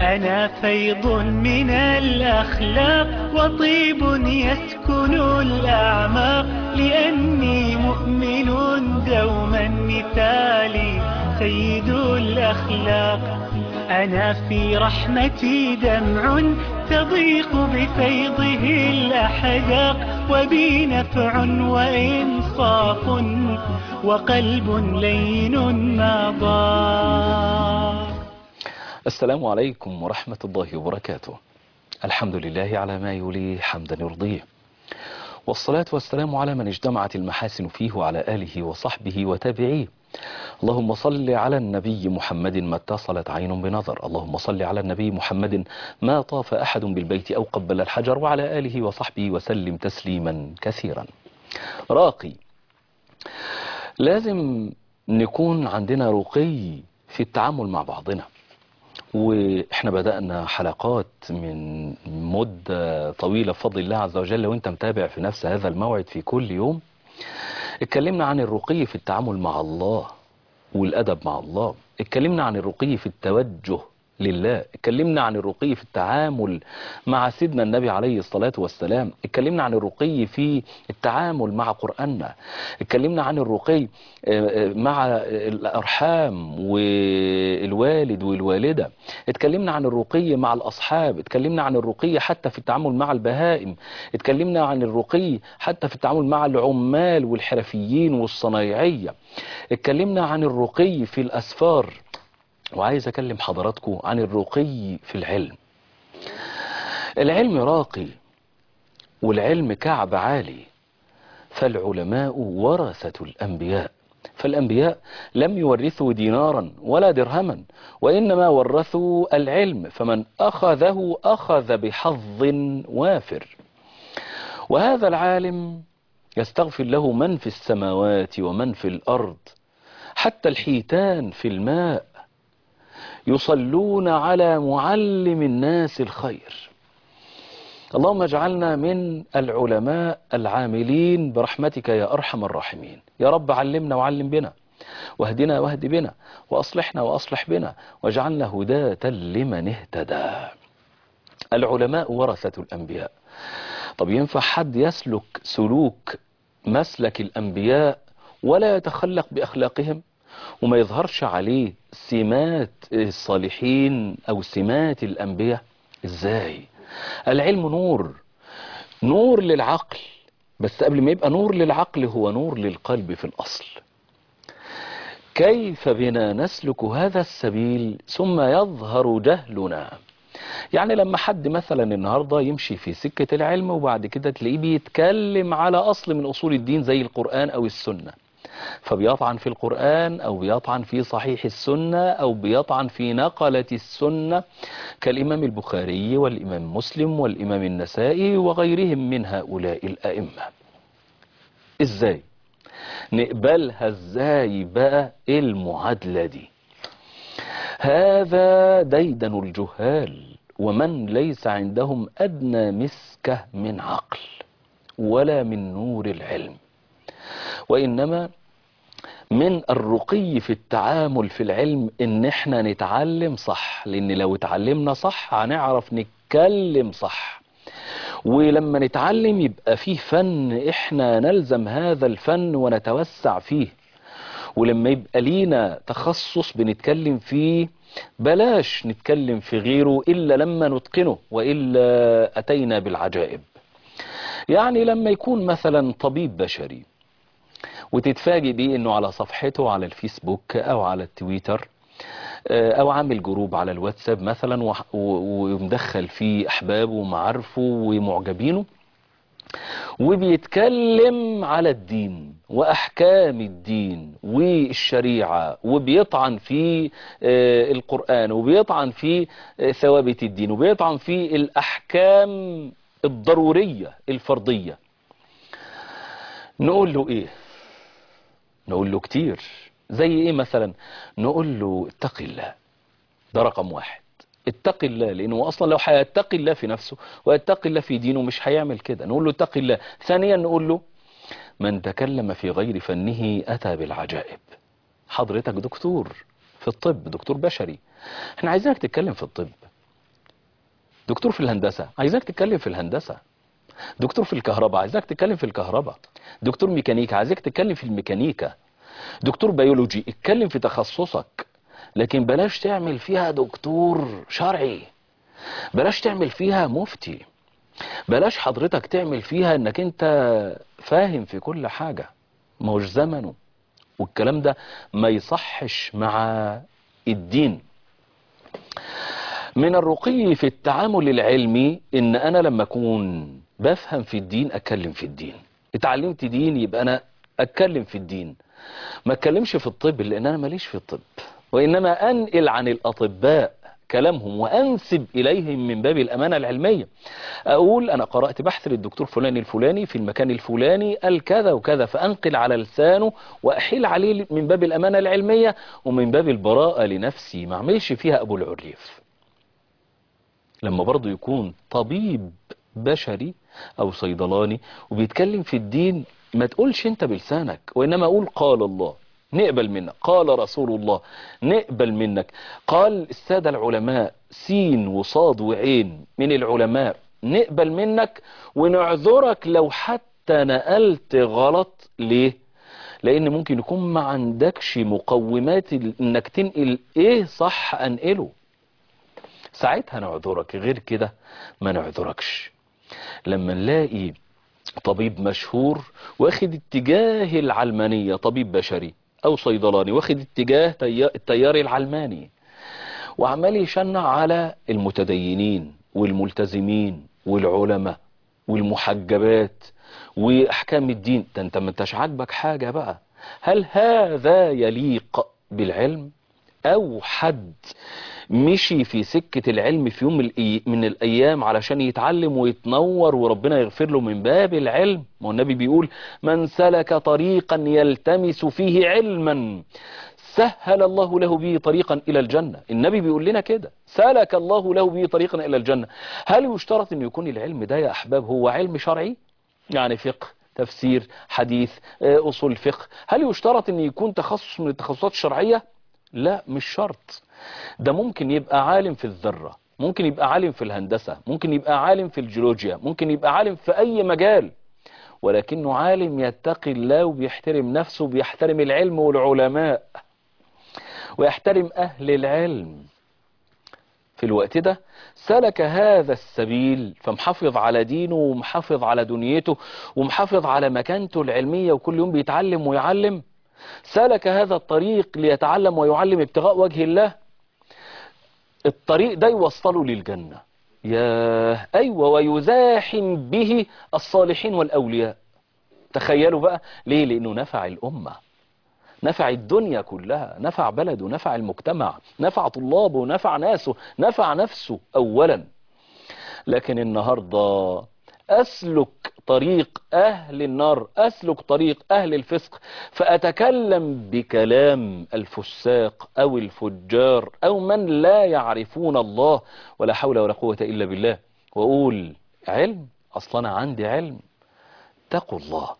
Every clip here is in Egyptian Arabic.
أنا فيض من الأخلاق وطيب يسكن الأعماق لأني مؤمن دوما مثالي سيد الأخلاق أنا في رحمتي دمع تضيق بفيضه الأحداق وبي نفع وإنصاف وقلب لين ما ضاق السلام عليكم ورحمة الله وبركاته الحمد لله على ما يولي حمدا يرضيه والصلاة والسلام على من اجتمعت المحاسن فيه وعلى آله وصحبه وتابعيه اللهم صل على النبي محمد ما اتصلت عين بنظر اللهم صل على النبي محمد ما طاف أحد بالبيت أو قبل الحجر وعلى آله وصحبه وسلم تسليما كثيرا راقي لازم نكون عندنا رقي في التعامل مع بعضنا واحنا بدأنا حلقات من مدة طويلة بفضل الله عز وجل وانت متابع في نفس هذا الموعد في كل يوم اتكلمنا عن الرقي في التعامل مع الله والأدب مع الله اتكلمنا عن الرقي في التوجه لله اتكلمنا عن الرقي في التعامل مع سيدنا النبي عليه الصلاة والسلام اتكلمنا عن الرقي في التعامل مع قرآننا اتكلمنا عن الرقي مع الأرحام والوالد والوالدة اتكلمنا عن الرقي مع الأصحاب اتكلمنا عن الرقي حتى في التعامل مع البهائم اتكلمنا عن الرقي حتى في التعامل مع العمال والحرفيين والصنايعية اتكلمنا عن الرقي في الأسفار وعايز أكلم حضراتكم عن الرقي في العلم العلم راقي والعلم كعب عالي فالعلماء ورثة الأنبياء فالأنبياء لم يورثوا دينارا ولا درهما وإنما ورثوا العلم فمن أخذه أخذ بحظ وافر وهذا العالم يستغفر له من في السماوات ومن في الأرض حتى الحيتان في الماء يصلون على معلم الناس الخير اللهم اجعلنا من العلماء العاملين برحمتك يا أرحم الراحمين يا رب علمنا وعلم بنا واهدنا واهد بنا وأصلحنا وأصلح بنا واجعلنا هداة لمن اهتدى العلماء ورثة الأنبياء طب ينفع حد يسلك سلوك مسلك الأنبياء ولا يتخلق بأخلاقهم وما يظهرش عليه سمات الصالحين أو سمات الأنبياء إزاي العلم نور نور للعقل بس قبل ما يبقى نور للعقل هو نور للقلب في الأصل كيف بنا نسلك هذا السبيل ثم يظهر جهلنا يعني لما حد مثلا النهاردة يمشي في سكة العلم وبعد كده تلاقيه بيتكلم على أصل من أصول الدين زي القرآن أو السنة فبيطعن في القرآن أو بيطعن في صحيح السنة أو بيطعن في نقلة السنة كالإمام البخاري والإمام مسلم والإمام النسائي وغيرهم من هؤلاء الأئمة إزاي نقبلها إزاي بقى المعادلة دي هذا ديدن الجهال ومن ليس عندهم أدنى مسكة من عقل ولا من نور العلم وإنما من الرقي في التعامل في العلم ان احنا نتعلم صح لان لو اتعلمنا صح هنعرف نتكلم صح ولما نتعلم يبقى فيه فن احنا نلزم هذا الفن ونتوسع فيه ولما يبقى لينا تخصص بنتكلم فيه بلاش نتكلم في غيره إلا لما نتقنه وإلا أتينا بالعجائب يعني لما يكون مثلا طبيب بشري وتتفاجئ بيه انه على صفحته على الفيسبوك او على التويتر او عامل جروب على الواتساب مثلا ومدخل فيه احبابه ومعارفه ومعجبينه وبيتكلم على الدين واحكام الدين والشريعة وبيطعن في القرآن وبيطعن في ثوابت الدين وبيطعن في الاحكام الضرورية الفرضية نقول له ايه نقول له كتير زي ايه مثلا نقول له اتق الله ده رقم واحد اتق الله لانه اصلا لو هيتقي الله في نفسه ويتقي الله في دينه مش هيعمل كده نقول له اتق الله ثانيا نقول له من تكلم في غير فنه اتى بالعجائب حضرتك دكتور في الطب دكتور بشري احنا عايزينك تتكلم في الطب دكتور في الهندسة عايزك تتكلم في الهندسة دكتور في الكهرباء عايزك تتكلم في الكهرباء دكتور ميكانيكا عايزك تتكلم في الميكانيكا دكتور بيولوجي اتكلم في تخصصك لكن بلاش تعمل فيها دكتور شرعي بلاش تعمل فيها مفتي بلاش حضرتك تعمل فيها انك انت فاهم في كل حاجة ما هوش زمنه والكلام ده ما يصحش مع الدين من الرقي في التعامل العلمي ان انا لما اكون بفهم في الدين اتكلم في الدين اتعلمت دين يبقى انا اتكلم في الدين ما اتكلمش في الطب لان انا ماليش في الطب وانما انقل عن الاطباء كلامهم وانسب اليهم من باب الامانه العلميه اقول انا قرات بحث للدكتور فلان الفلاني في المكان الفلاني قال كذا وكذا فانقل على لسانه واحيل عليه من باب الامانه العلميه ومن باب البراءه لنفسي ما اعملش فيها ابو العريف لما برضه يكون طبيب بشري او صيدلاني وبيتكلم في الدين ما تقولش انت بلسانك وانما اقول قال الله نقبل منك قال رسول الله نقبل منك قال السادة العلماء سين وصاد وعين من العلماء نقبل منك ونعذرك لو حتى نقلت غلط ليه لان ممكن يكون ما عندكش مقومات انك تنقل ايه صح انقله ساعتها نعذرك غير كده ما نعذركش لما نلاقي طبيب مشهور واخد اتجاه العلمانية طبيب بشري او صيدلاني واخد اتجاه التيار العلماني وعمال يشنع على المتدينين والملتزمين والعلماء والمحجبات واحكام الدين ده انت ما انتش عاجبك حاجة بقى هل هذا يليق بالعلم او حد مشي في سكة العلم في يوم من الأيام علشان يتعلم ويتنور وربنا يغفر له من باب العلم ما النبي بيقول من سلك طريقا يلتمس فيه علما سهل الله له به طريقا إلى الجنة النبي بيقول لنا كده سلك الله له به طريقا إلى الجنة هل يشترط أن يكون العلم ده يا أحباب هو علم شرعي يعني فقه تفسير حديث أصول فقه هل يشترط أن يكون تخصص من التخصصات الشرعية لا مش شرط ده ممكن يبقى عالم في الذرة ممكن يبقى عالم في الهندسة ممكن يبقى عالم في الجيولوجيا ممكن يبقى عالم في أي مجال ولكنه عالم يتقي الله وبيحترم نفسه وبيحترم العلم والعلماء ويحترم أهل العلم في الوقت ده سلك هذا السبيل فمحافظ على دينه ومحافظ على دنيته ومحافظ على مكانته العلمية وكل يوم بيتعلم ويعلم سلك هذا الطريق ليتعلم ويعلم ابتغاء وجه الله الطريق ده يوصله للجنة يا أيوة ويزاحم به الصالحين والأولياء تخيلوا بقى ليه لأنه نفع الأمة نفع الدنيا كلها نفع بلده نفع المجتمع نفع طلابه نفع ناسه نفع نفسه أولا لكن النهاردة أسلك طريق أهل النار أسلك طريق أهل الفسق فأتكلم بكلام الفساق أو الفجار أو من لا يعرفون الله ولا حول ولا قوة إلا بالله وأقول علم أصلا عندي علم اتقوا الله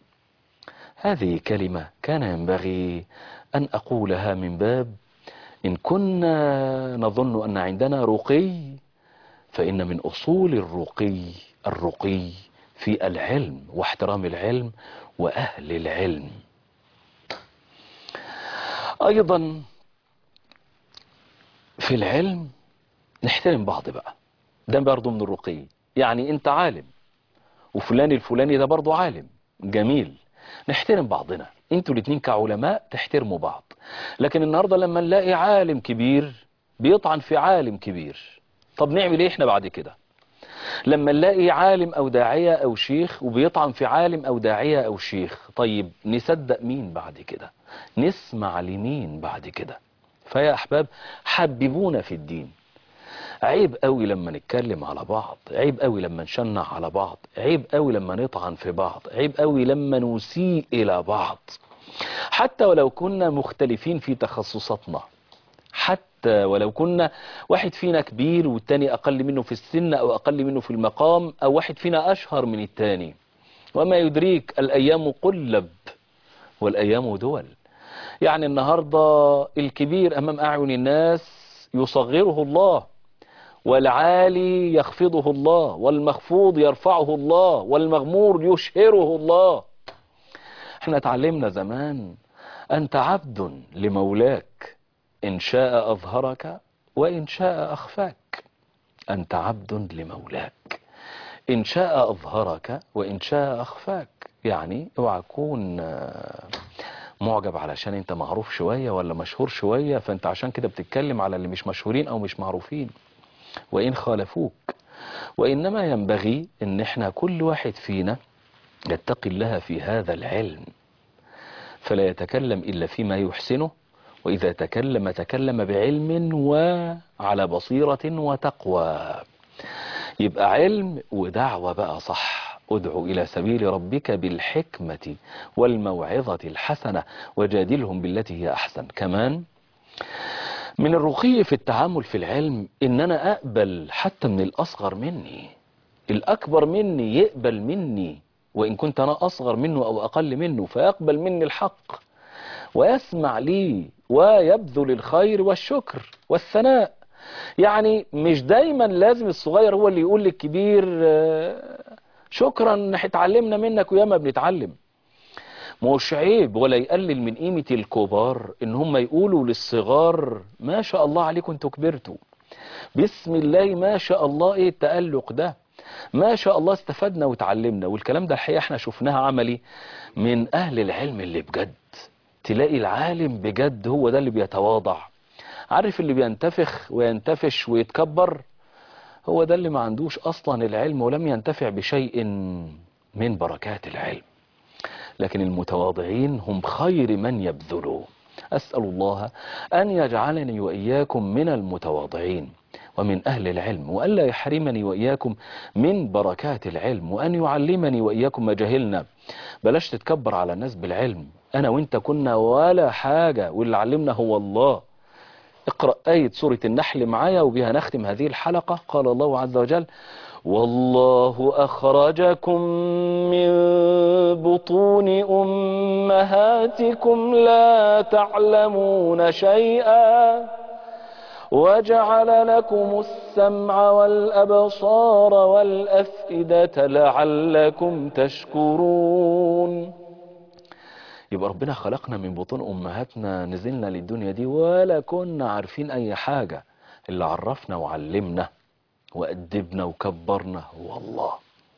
هذه كلمة كان ينبغي أن أقولها من باب إن كنا نظن أن عندنا رقي فإن من أصول الرقي الرقي في العلم واحترام العلم وأهل العلم أيضا في العلم نحترم بعض بقى ده برضه من الرقي يعني انت عالم وفلان الفلاني ده برضه عالم جميل نحترم بعضنا انتوا الاتنين كعلماء تحترموا بعض لكن النهاردة لما نلاقي عالم كبير بيطعن في عالم كبير طب نعمل ايه احنا بعد كده لما نلاقي عالم او داعية او شيخ وبيطعن في عالم او داعية او شيخ طيب نصدق مين بعد كده نسمع لمين بعد كده فيا احباب حببونا في الدين عيب قوي لما نتكلم على بعض عيب قوي لما نشنع على بعض عيب قوي لما نطعن في بعض عيب قوي لما نسيء الى بعض حتى ولو كنا مختلفين في تخصصاتنا حتى ولو كنا واحد فينا كبير والتاني أقل منه في السن أو أقل منه في المقام أو واحد فينا أشهر من التاني وما يدريك الأيام قلب والأيام دول يعني النهاردة الكبير أمام أعين الناس يصغره الله والعالي يخفضه الله والمخفوض يرفعه الله والمغمور يشهره الله احنا اتعلمنا زمان أنت عبد لمولاك إن شاء أظهرك وإن شاء أخفاك أنت عبد لمولاك إن شاء أظهرك وإن شاء أخفاك يعني اوعى تكون آه، معجب علشان انت معروف شوية ولا مشهور شوية فانت عشان كده بتتكلم على اللي مش مشهورين او مش معروفين وإن خالفوك وإنما ينبغي ان احنا كل واحد فينا يتقي الله في هذا العلم فلا يتكلم إلا فيما يحسنه وإذا تكلم تكلم بعلم وعلى بصيرة وتقوى يبقى علم ودعوة بقى صح ادعو إلى سبيل ربك بالحكمة والموعظة الحسنة وجادلهم بالتي هي أحسن كمان من الرقي في التعامل في العلم إن أنا أقبل حتى من الأصغر مني الأكبر مني يقبل مني وإن كنت أنا أصغر منه أو أقل منه فيقبل مني الحق ويسمع لي ويبذل الخير والشكر والثناء يعني مش دايما لازم الصغير هو اللي يقول للكبير آه، شكرا احنا اتعلمنا منك وياما بنتعلم مش عيب ولا يقلل من قيمة الكبار ان هم يقولوا للصغار ما شاء الله عليكم انتوا كبرتوا بسم الله ما شاء الله ايه التألق ده ما شاء الله استفدنا وتعلمنا والكلام ده الحقيقة احنا شفناها عملي من اهل العلم اللي بجد تلاقي العالم بجد هو ده اللي بيتواضع عارف اللي بينتفخ وينتفش ويتكبر هو ده اللي ما عندوش اصلا العلم ولم ينتفع بشيء من بركات العلم لكن المتواضعين هم خير من يبذلوا أسأل الله أن يجعلني وإياكم من المتواضعين ومن أهل العلم وألا يحرمني وإياكم من بركات العلم وأن يعلمني وإياكم ما جهلنا بلاش تتكبر على الناس بالعلم أنا وإنت كنا ولا حاجة واللي علمنا هو الله اقرأ آية سورة النحل معايا وبها نختم هذه الحلقة قال الله عز وجل والله أخرجكم من بطون أمهاتكم لا تعلمون شيئا وجعل لكم السمع والأبصار والأفئدة لعلكم تشكرون يبقى ربنا خلقنا من بطون أمهاتنا نزلنا للدنيا دي ولا كنا عارفين أي حاجة اللي عرفنا وعلمنا وأدبنا وكبرنا هو الله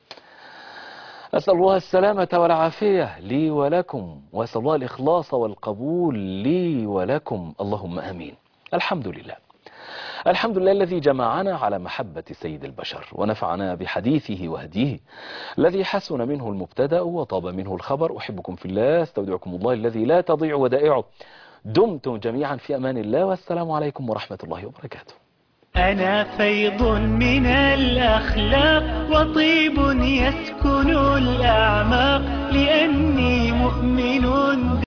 أسأل الله السلامة والعافية لي ولكم وأسأل الله الإخلاص والقبول لي ولكم اللهم أمين الحمد لله الحمد لله الذي جمعنا على محبة سيد البشر ونفعنا بحديثه وهديه الذي حسن منه المبتدأ وطاب منه الخبر أحبكم في الله استودعكم الله الذي لا تضيع ودائعه دمتم جميعا في أمان الله والسلام عليكم ورحمة الله وبركاته أنا فيض من الأخلاق وطيب يسكن الأعماق لأني مؤمن